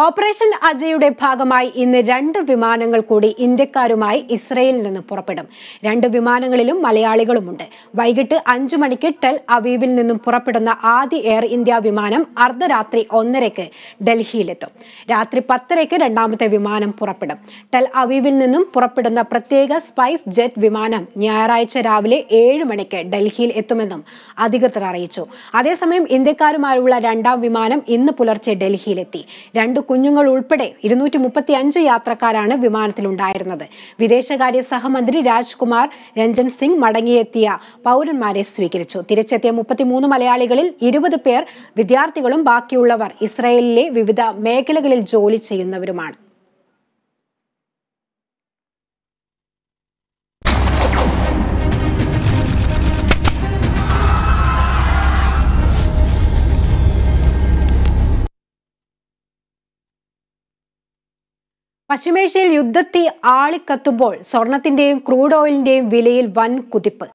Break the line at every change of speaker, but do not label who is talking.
operation അജയുടെ ഭാഗമായി ഇന്ന് രണ്ട് വിമാനങ്ങൾ കൂടി ഇന്ത്യക്കാരുമായി ഇസ്രയേലിൽ നിന്ന് പുറപ്പെടും രണ്ട് വിമാനങ്ങളിലും മലയാളികളുമുണ്ട് വൈകിട്ട് അഞ്ചു മണിക്ക് ടെൽ അവീവിൽ നിന്നും പുറപ്പെടുന്ന ആദ്യ എയർ ഇന്ത്യ വിമാനം അർദ്ധരാത്രി ഒന്നരയ്ക്ക് ഡൽഹിയിലെത്തും രാത്രി പത്തരയ്ക്ക് രണ്ടാമത്തെ വിമാനം പുറപ്പെടും ടെൽ അവീവിൽ നിന്നും പുറപ്പെടുന്ന പ്രത്യേക സ്പൈസ് ജെറ്റ് വിമാനം ഞായറാഴ്ച രാവിലെ ഏഴ് മണിക്ക് ഡൽഹിയിൽ എത്തുമെന്നും അധികൃതർ അറിയിച്ചു അതേസമയം ഇന്ത്യക്കാരുമായുള്ള രണ്ടാം വിമാനം ഇന്ന് പുലർച്ചെ ഡൽഹിയിലെത്തി രണ്ട് കുഞ്ഞുങ്ങൾ ഉൾപ്പെടെ ഇരുന്നൂറ്റി മുപ്പത്തി അഞ്ച് യാത്രക്കാരാണ് വിമാനത്തിലുണ്ടായിരുന്നത് വിദേശകാര്യ സഹമന്ത്രി രാജ്കുമാർ രഞ്ജൻ സിംഗ് മടങ്ങിയെത്തിയ പൗരന്മാരെ സ്വീകരിച്ചു തിരിച്ചെത്തിയ മുപ്പത്തിമൂന്ന് മലയാളികളിൽ ഇരുപത് പേർ വിദ്യാർത്ഥികളും ബാക്കിയുള്ളവർ ഇസ്രായേലിലെ വിവിധ മേഖലകളിൽ ജോലി ചെയ്യുന്നവരുമാണ് പശ്ചിമേഷ്യയിൽ യുദ്ധത്തി ആളിക്കത്തുമ്പോൾ സ്വർണത്തിന്റെയും ക്രൂഡ് ഓയിലിന്റെയും വിലയിൽ വൻ കുതിപ്പ്